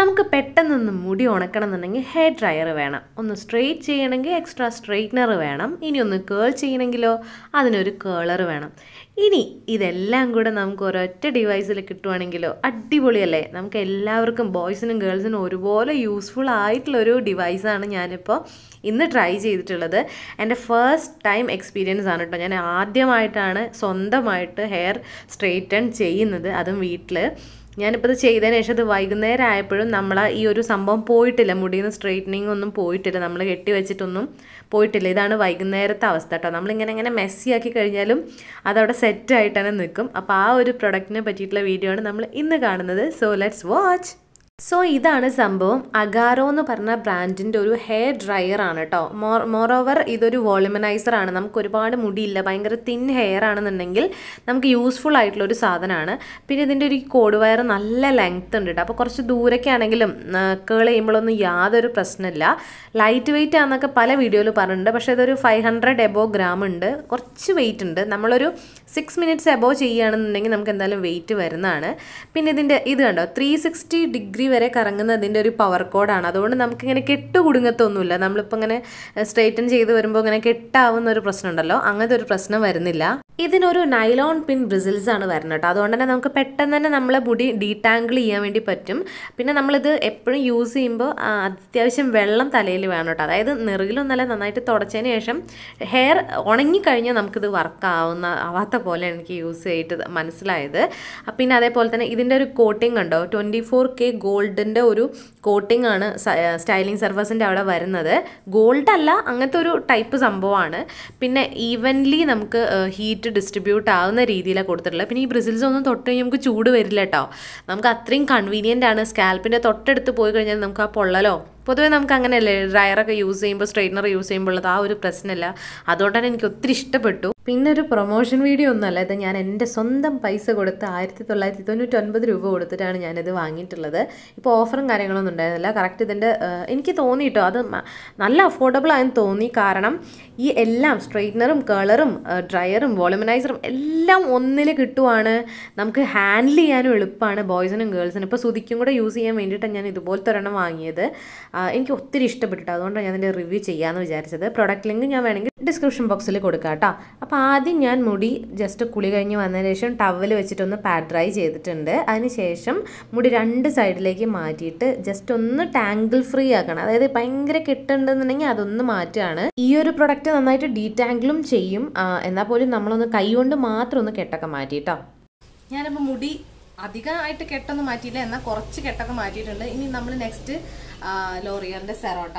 നമുക്ക് പെട്ടെന്നൊന്ന് മുടി ഉണക്കണം എന്നുണ്ടെങ്കിൽ ഹെയർ ഡ്രയർ വേണം ഒന്ന് സ്ട്രെയിറ്റ് ചെയ്യണമെങ്കിൽ എക്സ്ട്രാ സ്ട്രെയിറ്റ്നർ വേണം ഇനി ഒന്ന് കേൾ ചെയ്യണമെങ്കിലോ അതിനൊരു കേളർ വേണം ഇനി ഇതെല്ലാം കൂടെ നമുക്ക് ഒരൊറ്റ ഡിവൈസിൽ കിട്ടുവാണെങ്കിലോ അടിപൊളിയല്ലേ നമുക്ക് എല്ലാവർക്കും ബോയ്സിനും ഗേൾസിനും ഒരുപോലെ യൂസ്ഫുൾ ആയിട്ടുള്ളൊരു ഡിവൈസാണ് ഞാനിപ്പോൾ ഇന്ന് ട്രൈ ചെയ്തിട്ടുള്ളത് എൻ്റെ ഫസ്റ്റ് ടൈം എക്സ്പീരിയൻസ് ആണ് കേട്ടോ ഞാൻ ആദ്യമായിട്ടാണ് സ്വന്തമായിട്ട് ഹെയർ സ്ട്രെയിറ്റൺ ചെയ്യുന്നത് അതും വീട്ടിൽ ഞാനിപ്പോൾ ഇത് ചെയ്തതിന് ശേഷം ഇത് വൈകുന്നേരം ആയപ്പോഴും നമ്മൾ ഈ ഒരു സംഭവം പോയിട്ടില്ല മുടിയിൽ നിന്ന് സ്ട്രെയിറ്റനിങ് ഒന്നും പോയിട്ടില്ല നമ്മൾ കെട്ടി വെച്ചിട്ടൊന്നും പോയിട്ടില്ല ഇതാണ് വൈകുന്നേരത്തെ അവസ്ഥ കേട്ടോ നമ്മളിങ്ങനെ ഇങ്ങനെ മെസ്സി ആക്കി കഴിഞ്ഞാലും അതവിടെ സെറ്റ് ആയിട്ട് തന്നെ നിൽക്കും അപ്പോൾ ആ ഒരു പ്രൊഡക്റ്റിനെ പറ്റിയിട്ടുള്ള വീഡിയോ ആണ് നമ്മൾ ഇന്ന് കാണുന്നത് സോ ലെറ്റ്സ് വാച്ച് സോ ഇതാണ് സംഭവം അഗാറോ എന്ന് പറഞ്ഞ ബ്രാൻഡിൻ്റെ ഒരു ഹെയർ ഡ്രയർ ആണ് കേട്ടോ മോർ മോറോവർ ഇതൊരു വോളിമനൈസർ ആണ് നമുക്ക് ഒരുപാട് മുടിയില്ല ഭയങ്കര തിൻ ഹെയർ ആണെന്നുണ്ടെങ്കിൽ നമുക്ക് യൂസ്ഫുൾ ആയിട്ടുള്ള ഒരു സാധനമാണ് പിന്നെ ഇതിൻ്റെ ഒരു കോഡ് വയർ നല്ല ലെങ്ത് ഉണ്ട് കേട്ടോ അപ്പോൾ കുറച്ച് ദൂരൊക്കെയാണെങ്കിലും കേൾ ചെയ്യുമ്പോഴൊന്നും യാതൊരു പ്രശ്നമില്ല ലൈറ്റ് വെയിറ്റ് ആണെന്നൊക്കെ പല വീഡിയോയിൽ പറഞ്ഞിട്ടുണ്ട് പക്ഷേ ഇതൊരു ഫൈവ് ഹൺഡ്രഡ് എബോ ഗ്രാം ഉണ്ട് കുറച്ച് വെയിറ്റ് ഉണ്ട് നമ്മളൊരു സിക്സ് മിനിറ്റ്സ് എബോ ചെയ്യുകയാണെന്നുണ്ടെങ്കിൽ നമുക്ക് എന്തായാലും വെയിറ്റ് വരുന്നതാണ് പിന്നെ ഇതിൻ്റെ ഇത് കണ്ടോ ത്രീ സിക്സ്റ്റി ഡിഗ്രി വരെ കറങ്ങുന്ന അതിൻ്റെ ഒരു പവർ കോഡാണ് അതുകൊണ്ട് നമുക്കിങ്ങനെ കെട്ട് കുടുങ്ങത്തൊന്നുമില്ല നമ്മളിപ്പോൾ ഇങ്ങനെ സ്ട്രെയിറ്റൻ ചെയ്ത് വരുമ്പോൾ ഇങ്ങനെ കെട്ടാവുന്ന ഒരു പ്രശ്നം ഉണ്ടല്ലോ അങ്ങനത്തെ ഒരു പ്രശ്നം വരുന്നില്ല ഇതിനൊരു നൈലോൺ പിൻ ബ്രിസിൽസ് ആണ് വരുന്നത് കേട്ടോ അതുകൊണ്ട് തന്നെ നമുക്ക് പെട്ടെന്ന് തന്നെ നമ്മളെ മുടി ഡീടാങ്കിൾ ചെയ്യാൻ വേണ്ടി പറ്റും പിന്നെ നമ്മളിത് എപ്പോഴും യൂസ് ചെയ്യുമ്പോൾ അത്യാവശ്യം വെള്ളം തലയിൽ വേണം കേട്ടോ അതായത് നെറുകിലൊന്നല്ല നന്നായിട്ട് തുടച്ചതിന് ശേഷം ഹെയർ ഉണങ്ങിക്കഴിഞ്ഞാൽ നമുക്കിത് വർക്ക് ആവുന്ന ആവാത്ത പോലെ എനിക്ക് യൂസ് ചെയ്തിട്ട് മനസ്സിലായത് പിന്നെ അതേപോലെ തന്നെ ഇതിൻ്റെ ഒരു കോട്ടിംഗ് ഉണ്ടോ ട്വൻറ്റി ഫോർ കെ ഗോൾഡിൻ്റെ ഒരു കോട്ടിംഗ് ആണ് സ്റ്റൈലിംഗ് സർഫസിൻ്റെ അവിടെ വരുന്നത് ഗോൾഡ് അല്ല അങ്ങനത്തെ ഒരു ടൈപ്പ് സംഭവമാണ് പിന്നെ ഈവൻലി നമുക്ക് ഹീറ്റ് ഡിസ്ട്രിബ്യൂട്ട് ആവുന്ന രീതിയിലാണ് കൊടുത്തിട്ടുള്ളത് പിന്നെ ഈ ബ്രിസിൽസ് ഒന്നും തൊട്ട് കഴിഞ്ഞാൽ നമുക്ക് ചൂട് വരില്ല കേട്ടോ നമുക്ക് അത്രയും കൺവീനിയൻ്റ് ആണ് സ്കാൽപ്പിൻ്റെ തൊട്ടടുത്ത് പോയി കഴിഞ്ഞാൽ നമുക്ക് ആ പൊള്ളലോ പൊതുവേ നമുക്ക് അങ്ങനെയല്ലേ ഡ്രയറൊക്കെ യൂസ് ചെയ്യുമ്പോൾ സ്ട്രെയിറ്റ്നർ യൂസ് ചെയ്യുമ്പോൾ ഉള്ളത് ആ ഒരു പ്രശ്നമില്ല അതുകൊണ്ട് തന്നെ എനിക്ക് ഒത്തിരി ഇഷ്ടപ്പെട്ടു പിന്നെ ഒരു പ്രൊമോഷൻ വീഡിയോ ഒന്നുമല്ല ഇത് ഞാൻ എൻ്റെ സ്വന്തം പൈസ കൊടുത്ത് ആയിരത്തി തൊള്ളായിരത്തി തൊണ്ണൂറ്റൊൻപത് രൂപ കൊടുത്തിട്ടാണ് ഞാനിത് വാങ്ങിയിട്ടുള്ളത് ഇപ്പോൾ ഓഫറും കാര്യങ്ങളൊന്നും ഉണ്ടായിരുന്നില്ല കറക്റ്റ് ഇതിൻ്റെ എനിക്ക് തോന്നി കേട്ടോ അത് നല്ല അഫോർഡബിൾ ആയെന്ന് തോന്നി കാരണം ഈ എല്ലാം സ്ട്രെയിറ്റ്നറും കളറും ഡ്രയറും വോളിമനൈസറും എല്ലാം ഒന്നിൽ കിട്ടുവാണ് നമുക്ക് ഹാൻഡിൽ ചെയ്യാനും എളുപ്പമാണ് ബോയ്സിനും ഗേൾസിനും ഇപ്പോൾ സുതിക്കും കൂടെ യൂസ് ചെയ്യാൻ വേണ്ടിയിട്ടാണ് ഞാൻ ഇതുപോലത്തെ ഒരെണ്ണം വാങ്ങിയത് എനിക്ക് ഒത്തിരി ഇഷ്ടപ്പെട്ടിട്ട് അതുകൊണ്ടാണ് ഞാൻ ഇതിൻ്റെ റിവ്യൂ ചെയ്യാമെന്ന് വിചാരിച്ചത് പ്രൊഡക്റ്റ് ലിങ്ക് ഞാൻ വേണമെങ്കിൽ ഡിസ്ക്രിപ്ഷൻ ബോക്സിൽ കൊടുക്കാം കേട്ടോ അപ്പോൾ ആദ്യം ഞാൻ മുടി ജസ്റ്റ് കുളി കഴിഞ്ഞ് വന്നതിന് ശേഷം ടവൽ വെച്ചിട്ടൊന്ന് പാഡ് ഡ്രൈ ചെയ്തിട്ടുണ്ട് അതിനുശേഷം മുടി രണ്ട് സൈഡിലേക്ക് മാറ്റിയിട്ട് ജസ്റ്റ് ഒന്ന് ടാങ്കിൾ ഫ്രീ ആക്കണം അതായത് ഭയങ്കര കെട്ടുണ്ടെന്നുണ്ടെങ്കിൽ അതൊന്ന് മാറ്റുകയാണ് ഈ ഒരു പ്രൊഡക്റ്റ് നന്നായിട്ട് ഡീറ്റാങ്കിളും ചെയ്യും എന്നാൽ പോലും നമ്മളൊന്ന് കൈ കൊണ്ട് മാത്രം ഒന്ന് കെട്ടൊക്കെ മാറ്റി കേട്ടോ ഞാനിപ്പോൾ മുടി അധികമായിട്ട് കെട്ടൊന്നും മാറ്റിയില്ല എന്നാൽ കുറച്ച് കെട്ടൊക്കെ മാറ്റിയിട്ടുണ്ട് ഇനി നമ്മൾ നെക്സ്റ്റ് ലോറിയറിന്റെ സെറോട്ട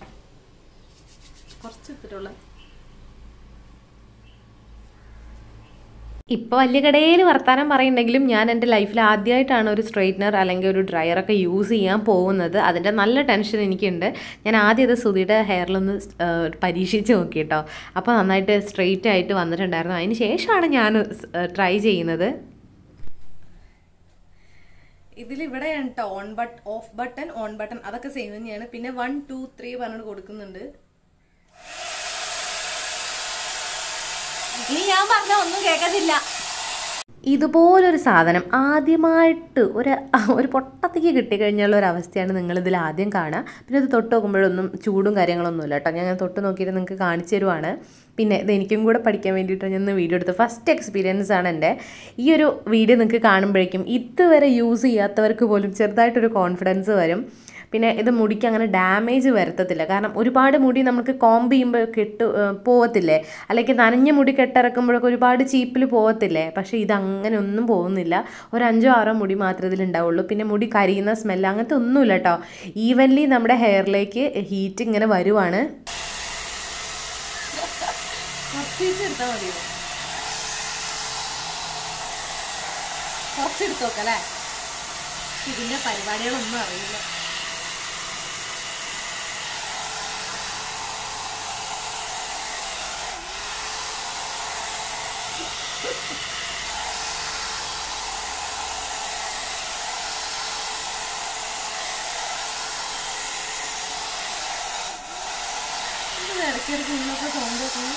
കുറച്ച് എടുത്തിട്ടുള്ള ഇപ്പോൾ വലിയ കടയിൽ വർത്താനം പറയുന്നെങ്കിലും ഞാൻ എൻ്റെ ലൈഫിൽ ആദ്യമായിട്ടാണ് ഒരു സ്ട്രെയിറ്റ്നർ അല്ലെങ്കിൽ ഒരു ഡ്രയറൊക്കെ യൂസ് ചെയ്യാൻ പോകുന്നത് അതിൻ്റെ നല്ല ടെൻഷൻ എനിക്കുണ്ട് ഞാൻ ആദ്യം ഇത് സുധിയുടെ ഹെയറിലൊന്ന് പരീക്ഷിച്ച് നോക്കി കേട്ടോ അപ്പോൾ നന്നായിട്ട് സ്ട്രെയിറ്റ് ആയിട്ട് വന്നിട്ടുണ്ടായിരുന്നു അതിന് ശേഷമാണ് ഞാൻ ട്രൈ ചെയ്യുന്നത് ഇതിലിവിടെ കേട്ടോ on but off button on button അതൊക്കെ സെയിം തന്നെയാണ് പിന്നെ വൺ ടു ത്രീ പറഞ്ഞിട്ട് കൊടുക്കുന്നുണ്ട് ഇനി ഞാൻ പറഞ്ഞ ഒന്നും കേൾക്കത്തില്ല ഇതുപോലൊരു സാധനം ആദ്യമായിട്ട് ഒരു ഒരു പൊട്ടത്തേക്ക് കിട്ടിക്കഴിഞ്ഞുള്ള ഒരു അവസ്ഥയാണ് നിങ്ങളിതിൽ ആദ്യം കാണുക പിന്നെ ഇത് തൊട്ട് നോക്കുമ്പോഴൊന്നും ചൂടും കാര്യങ്ങളൊന്നും ഇല്ല കേട്ടോ ഞാൻ തൊട്ട് നോക്കിയിട്ട് നിങ്ങൾക്ക് കാണിച്ചു തരുവാണ് പിന്നെ ഇത് എനിക്കും കൂടെ പഠിക്കാൻ വേണ്ടിയിട്ട് ഞാൻ വീഡിയോ എടുത്തു ഫസ്റ്റ് എക്സ്പീരിയൻസ് ആണ് എൻ്റെ ഈ ഒരു വീഡിയോ നിങ്ങൾക്ക് കാണുമ്പോഴേക്കും ഇതുവരെ യൂസ് ചെയ്യാത്തവർക്ക് പോലും ചെറുതായിട്ടൊരു കോൺഫിഡൻസ് വരും പിന്നെ ഇത് മുടിക്ക് അങ്ങനെ ഡാമേജ് വരുത്തത്തില്ല കാരണം ഒരുപാട് മുടി നമുക്ക് കോംബ് ചെയ്യുമ്പോൾ കെട്ട് പോവത്തില്ലേ അല്ലെങ്കിൽ നനഞ്ഞ മുടി കെട്ടിറക്കുമ്പോഴൊക്കെ ഒരുപാട് ചീപ്പിൽ പോവത്തില്ലേ പക്ഷേ ഇത് അങ്ങനെ ഒന്നും പോകുന്നില്ല ഒരു അഞ്ചോ ആറോ മുടി മാത്രമേ ഇതിലുണ്ടാവുള്ളൂ പിന്നെ മുടി കരിയുന്ന സ്മെല്ല് അങ്ങനത്തെ ഒന്നുമില്ല കേട്ടോ ഈവൻലി നമ്മുടെ ഹെയറിലേക്ക് ഹീറ്റ് ഇങ്ങനെ വരുവാണ് കുറച്ചെടുത്താൽ മതിയോ കുറച്ചെടുത്ത് നോക്കല്ലേ ഇതിന്റെ പരിപാടികളൊന്നും അറിയില്ല ഇടയ്ക്കിടയ്ക്ക് ഇങ്ങനൊക്കെ സൗണ്ട് വെക്കണം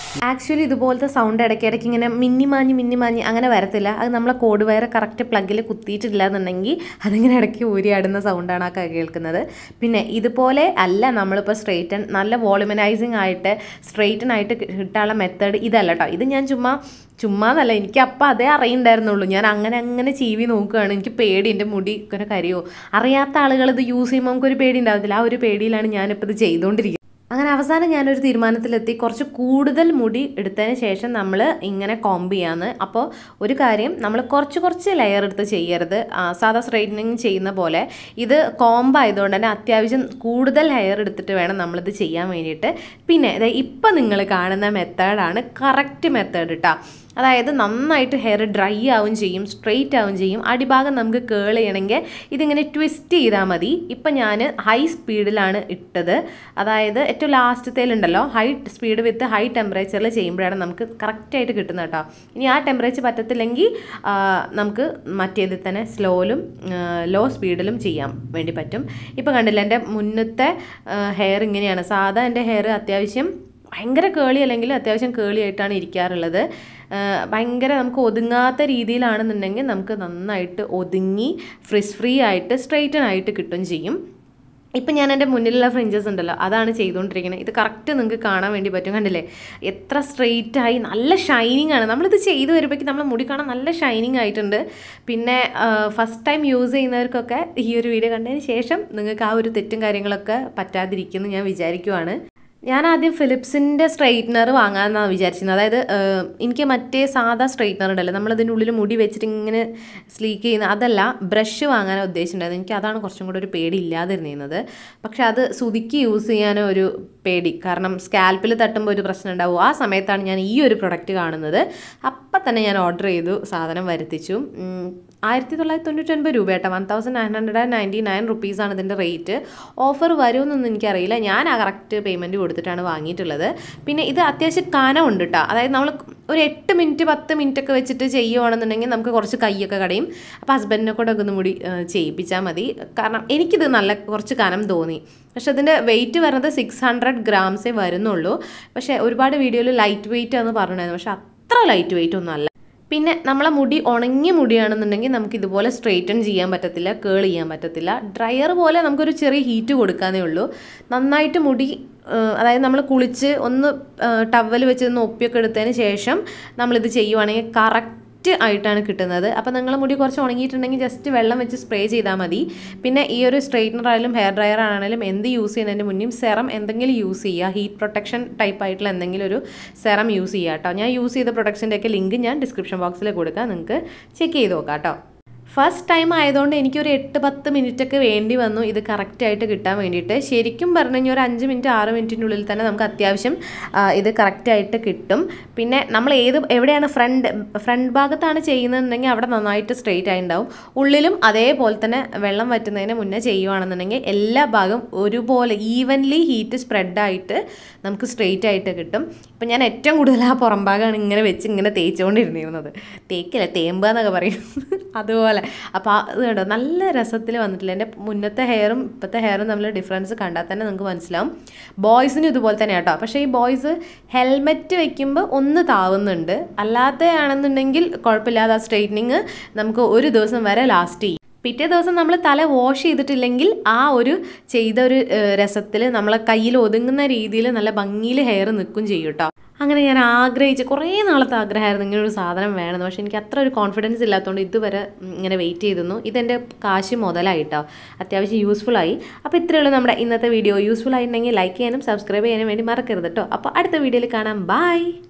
ആക്ച്വലി ഇതുപോലത്തെ സൗണ്ട് ഇടയ്ക്കിടയ്ക്ക് ഇങ്ങനെ മിന്നിമാഞ്ഞ് മിന്നിമാഞ്ഞ് അങ്ങനെ വരത്തില്ല അത് നമ്മളെ കോഡ് വയർ കറക്റ്റ് പ്ലഗിൽ കുത്തിയിട്ടില്ല എന്നുണ്ടെങ്കിൽ അതിങ്ങനെ ഇടയ്ക്ക് ഊരിയാടുന്ന സൗണ്ടാണ് ആ കേൾക്കുന്നത് പിന്നെ ഇതുപോലെ അല്ല നമ്മളിപ്പോൾ സ്ട്രെയിറ്റൻ നല്ല വോളിമനൈസിങ് ആയിട്ട് സ്ട്രെയിറ്റൻ ആയിട്ട് കിട്ടാനുള്ള മെത്തേഡ് ഇതല്ല കേട്ടോ ഇത് ഞാൻ ചുമ്മാ ചുമ്മാന്നല്ല എനിക്ക് അപ്പം അതേ അറിയണ്ടായിരുന്നുള്ളൂ ഞാൻ അങ്ങനെ അങ്ങനെ ചീവി നോക്കുകയാണ് എനിക്ക് പേടി എൻ്റെ മുടി ഇങ്ങനെ കരിയോ അറിയാത്ത ആളുകൾ ഇത് യൂസ് ചെയ്യുമ്പോൾ നമുക്കൊരു പേടി ഉണ്ടാവത്തില്ല ആ ഒരു പേടിയിലാണ് ഞാനിപ്പോൾ ഇത് ചെയ്തുകൊണ്ടിരിക്കുന്നത് അങ്ങനെ അവസാനം ഞാനൊരു തീരുമാനത്തിലെത്തി കുറച്ച് കൂടുതൽ മുടി എടുത്തതിന് ശേഷം നമ്മൾ ഇങ്ങനെ കോംബ് ചെയ്യാന്ന് അപ്പോൾ ഒരു കാര്യം നമ്മൾ കുറച്ച് കുറച്ച് ലെയർ എടുത്ത് ചെയ്യരുത് ആ, സാധാ സ്ട്രൈറ്റനിങ് ചെയ്യുന്ന പോലെ ഇത് കോംബ് ആയതുകൊണ്ട് തന്നെ അത്യാവശ്യം കൂടുതൽ ഹെയർ എടുത്തിട്ട് വേണം നമ്മളിത് ചെയ്യാൻ വേണ്ടിയിട്ട് പിന്നെ ദേ ഇപ്പം നിങ്ങൾ കാണുന്ന മെത്തേഡാണ് കറക്റ്റ് മെത്തേഡ് കേട്ടോ അതായത് നന്നായിട്ട് ഹെയർ ഡ്രൈ ആവും ചെയ്യും സ്ട്രെയിറ്റ് ആവും ചെയ്യും അടിഭാഗം നമുക്ക് കേൾ ചെയ്യണമെങ്കിൽ ഇതിങ്ങനെ ട്വിസ്റ്റ് ചെയ്താൽ മതി ഇപ്പം ഞാൻ ഹൈ സ്പീഡിലാണ് ഇട്ടത് അതായത് ഏറ്റവും ലാസ്റ്റത്തേലുണ്ടല്ലോ ഹൈ സ്പീഡ് വിത്ത് ഹൈ ടെമ്പറേച്ചറിൽ ചെയ്യുമ്പോഴാണ് നമുക്ക് കറക്റ്റായിട്ട് കിട്ടുന്നത് കേട്ടോ ഇനി ആ ടെമ്പറേച്ചർ പറ്റത്തില്ലെങ്കിൽ ആ, നമുക്ക് മറ്റേതിൽ തന്നെ സ്ലോയിലും ലോ സ്പീഡിലും ചെയ്യാൻ വേണ്ടി പറ്റും ഇപ്പം കണ്ടില്ല എൻ്റെ മുന്നത്തെ ഹെയർ ഇങ്ങനെയാണ് സാധാ എൻ്റെ ഹെയർ അത്യാവശ്യം ഭയങ്കര കേളി അല്ലെങ്കിൽ അത്യാവശ്യം കേളി ആയിട്ടാണ് ഇരിക്കാറുള്ളത് ആ, ഭയങ്കര നമുക്ക് ഒതുങ്ങാത്ത രീതിയിലാണെന്നുണ്ടെങ്കിൽ നമുക്ക് നന്നായിട്ട് ഒതുങ്ങി ഫ്രിസ് ഫ്രീ ആയിട്ട് സ്ട്രെയിറ്റൻ ആയിട്ട് കിട്ടും ചെയ്യും ഇപ്പം ഞാൻ എൻ്റെ മുന്നിലുള്ള ഫ്രിഞ്ചസ് ഉണ്ടല്ലോ അതാണ് ചെയ്തുകൊണ്ടിരിക്കുന്നത് ഇത് കറക്റ്റ് നിങ്ങൾക്ക് കാണാൻ വേണ്ടി പറ്റും കണ്ടില്ലേ എത്ര സ്ട്രെയിറ്റ് ആയി നല്ല ഷൈനിങ് ആണ് നമ്മളിത് ചെയ്ത് വരുമ്പോഴേക്കും നമ്മളെ മുടി കാണാൻ നല്ല ഷൈനിങ് ആയിട്ടുണ്ട് പിന്നെ ഫസ്റ്റ് ടൈം യൂസ് ചെയ്യുന്നവർക്കൊക്കെ ഈ ഒരു വീഡിയോ കണ്ടതിന് ശേഷം നിങ്ങൾക്ക് ആ ഒരു തെറ്റും കാര്യങ്ങളൊക്കെ പറ്റാതിരിക്കുമെന്ന് ഞാൻ വിചാരിക്കുവാണ് ഞാൻ ആദ്യം ഫിലിപ്സിൻ്റെ സ്ട്രെയിറ്റ്നർ വാങ്ങാമെന്നാണ് വിചാരിച്ചിരുന്നത് അതായത് ഏഹ്, എനിക്ക് മറ്റേ സാധാ സ്ട്രെയിറ്റ്നർ ഉണ്ടല്ലോ നമ്മളതിൻ്റെ ഉള്ളിൽ മുടി വെച്ചിട്ട് ഇങ്ങനെ സ്ലീക്ക് ചെയ്യുന്ന അതല്ല ബ്രഷ് വാങ്ങാനാണ് ഉദ്ദേശിച്ചിട്ടുണ്ടായത് എനിക്ക് അതാണ് കുറച്ചും കൂടെ ഒരു പേടി ഇല്ലാതിരുന്നത് പക്ഷെ അത് സുതിക്ക് യൂസ് ചെയ്യാനോ ഒരു പേടി കാരണം സ്കാൽപ്പിൽ തട്ടുമ്പോൾ ഒരു പ്രശ്നം ഉണ്ടാവും ആ സമയത്താണ് ഞാൻ ഈ ഒരു പ്രൊഡക്റ്റ് കാണുന്നത് അപ്പം തന്നെ ഞാൻ ഓർഡർ ചെയ്തു സാധനം വരുത്തിച്ചു ഉം, ആയിരത്തി തൊള്ളായിരത്തി തൊണ്ണൂറ്റൊൻപത് രൂപ കേട്ടോ one thousand nine hundred and ninety nine റുപ്പീസാണ് ഇതിൻ്റെ റേറ്റ് ഓഫർ വരുമെന്നൊന്നും എനിക്കറിയില്ല ഞാൻ ആ കറക്റ്റ് പേയ്മെൻറ്റ് കൊടുത്തിട്ടാണ് വാങ്ങിയിട്ടുള്ളത് പിന്നെ ഇത് അത്യാവശ്യം കനമുണ്ട് കേട്ടോ അതായത് നമ്മൾ ഒരു എട്ട് മിനിറ്റ് പത്ത് മിനിറ്റ് ഒക്കെ വെച്ചിട്ട് ചെയ്യുവാണെന്നുണ്ടെങ്കിൽ നമുക്ക് കുറച്ച് കൈയൊക്കെ കടയും അപ്പോൾ ഹസ്ബൻഡിനെ കൂടെ ഒക്കെ ഒന്ന് മുടി ഏഹ്, ചെയ്യിപ്പിച്ചാൽ മതി കാരണം എനിക്കിത് നല്ല കുറച്ച് കനം തോന്നി പക്ഷെ അതിൻ്റെ വെയിറ്റ് വരുന്നത് സിക്സ് ഹൺഡ്രഡ് ഗ്രാംസേ വരുന്നുള്ളൂ പക്ഷേ ഒരുപാട് വീഡിയോയിൽ ലൈറ്റ് വെയിറ്റ് എന്ന് പറഞ്ഞിട്ടുണ്ടായിരുന്നു പക്ഷെ അത്ര ലൈറ്റ് വെയിറ്റ് ഒന്നും അല്ല പിന്നെ നമ്മളെ മുടി ഉണങ്ങിയ മുടിയാണെന്നുണ്ടെങ്കിൽ നമുക്ക് ഇതുപോലെ സ്ട്രെയിറ്റൻ ചെയ്യാൻ പറ്റത്തില്ല കേൾ ചെയ്യാൻ പറ്റത്തില്ല ഡ്രയർ പോലെ നമുക്കൊരു ചെറിയ ഹീറ്റ് കൊടുക്കാനേ ഉള്ളൂ നന്നായിട്ട് മുടി ഏഹ്, അതായത് നമ്മൾ കുളിച്ച് ഒന്ന് ടവൽ വെച്ച് ഒന്ന് ഒപ്പിയൊക്കെ എടുത്തതിന് ശേഷം നമ്മളിത് ചെയ്യുവാണെങ്കിൽ കറക്റ്റ് ആയിട്ടാണ് കിട്ടുന്നത് അപ്പോൾ നിങ്ങളെ മുടി കുറച്ച് ഉണങ്ങിയിട്ടുണ്ടെങ്കിൽ ജസ്റ്റ് വെള്ളം വെച്ച് സ്പ്രേ ചെയ്താൽ മതി പിന്നെ ഈ ഒരു സ്ട്രെയിറ്റ്നർ ആയാലും ഹെയർ ഡ്രയർ ആണെങ്കിലും എന്ത് യൂസ് ചെയ്യുന്നതിൻ്റെ മുന്നേ സെറം എന്തെങ്കിലും യൂസ് ചെയ്യുക ഹീറ്റ് പ്രൊട്ടക്ഷൻ ടൈപ്പ് ആയിട്ടുള്ള എന്തെങ്കിലും ഒരു സെറം യൂസ് ചെയ്യുക കേട്ടോ ഞാൻ യൂസ് ചെയ്ത പ്രൊഡക്ട്സിൻ്റെ ഒക്കെ ലിങ്ക് ഞാൻ ഡിസ്ക്രിപ്ഷൻ ബോക്സിൽ കൊടുക്കാം നിങ്ങൾക്ക് ചെക്ക് ചെയ്ത് നോക്കാം കേട്ടോ ഫസ്റ്റ് ടൈം ആയതുകൊണ്ട് എനിക്കൊരു എട്ട് പത്ത് മിനിറ്റ് ഒക്കെ വേണ്ടി വന്നു ഇത് കറക്റ്റ് ആയിട്ട് കിട്ടാൻ വേണ്ടിയിട്ട് ശരിക്കും പറഞ്ഞു കഴിഞ്ഞാൽ ഒരു അഞ്ച് മിനിറ്റ് ആറ് മിനിറ്റിനുള്ളിൽ തന്നെ നമുക്ക് അത്യാവശ്യം ആ, ഇത് കറക്റ്റ് ആയിട്ട് കിട്ടും പിന്നെ നമ്മൾ ഏത് എവിടെയാണ് ഫ്രണ്ട് ഫ്രണ്ട് ഭാഗത്താണ് ചെയ്യുന്നതെന്നുണ്ടെങ്കിൽ അവിടെ നന്നായിട്ട് സ്ട്രെയിറ്റ് ആയിട്ടുണ്ടാവും ഉള്ളിലും അതേപോലെ തന്നെ വെള്ളം വറ്റുന്നതിന് മുന്നേ ചെയ്യുവാണെന്നുണ്ടെങ്കിൽ എല്ലാ ഭാഗവും ഒരുപോലെ ഈവൻലി ഹീറ്റ് സ്പ്രെഡായിട്ട് നമുക്ക് സ്ട്രെയിറ്റ് ആയിട്ട് കിട്ടും ഇപ്പം ഞാൻ ഏറ്റവും കൂടുതൽ ആ പുറം ഭാഗമാണ് ഇങ്ങനെ വെച്ച് ഇങ്ങനെ തേച്ചുകൊണ്ടിരുന്നിരുന്നത് തേക്കില്ല തേമ്പ എന്നൊക്കെ പറയും അതുപോലെ അപ്പോൾ അത് കണ്ടോ നല്ല രസത്തിൽ വന്നിട്ടില്ല എൻ്റെ മുന്നത്തെ ഹെയറും ഇപ്പോഴത്തെ ഹെയറും തമ്മിൽ ഡിഫറൻസ് കണ്ടാൽ തന്നെ നിങ്ങൾക്ക് മനസ്സിലാവും ബോയ്സിനും ഇതുപോലെ തന്നെ കേട്ടോ പക്ഷേ ഈ ബോയ്സ് ഹെൽമെറ്റ് വെക്കുമ്പോൾ ഒന്ന് താവുന്നുണ്ട് അല്ലാത്തയാണെന്നുണ്ടെങ്കിൽ കുഴപ്പമില്ലാതെ ആ സ്ട്രെയിറ്റനിങ് നമുക്ക് ഒരു ദിവസം വരെ ലാസ്റ്റ് ചെയ്യും പിറ്റേ ദിവസം നമ്മൾ തല വാഷ് ചെയ്തിട്ടില്ലെങ്കിൽ ആ ഒരു ചെയ്ത ഒരു രസത്തിൽ നമ്മളെ കയ്യിൽ ഒതുങ്ങുന്ന രീതിയിൽ നല്ല ഭംഗിയിൽ ഹെയർ നിൽക്കും ചെയ്യും കേട്ടോ അങ്ങനെ ഞാൻ ആഗ്രഹിച്ച് കുറേ നാളത്തെ ആഗ്രഹമായിരുന്നു ഇങ്ങനെ ഒരു സാധനം വേണമെന്ന് പക്ഷേ എനിക്ക് അത്ര ഒരു കോൺഫിഡൻസ് ഇല്ലാത്തതുകൊണ്ട് ഇതുവരെ ഉം, ഇങ്ങനെ വെയിറ്റ് ചെയ്തിരുന്നു ഇതെൻ്റെ കാശ് മുതലായിട്ടോ അത്യാവശ്യം യൂസ്ഫുൾ ആയി അപ്പോൾ ഇത്രയേ ഉള്ളൂ നമ്മുടെ ഇന്നത്തെ വീഡിയോ യൂസ്ഫുൾ ആയിട്ടുണ്ടെങ്കിൽ ലൈക്ക് ചെയ്യാനും സബ്സ്ക്രൈബ് ചെയ്യാനും വേണ്ടി മറക്കരുത് കേട്ടോ അപ്പോൾ അടുത്ത വീഡിയോയിൽ കാണാം ബൈ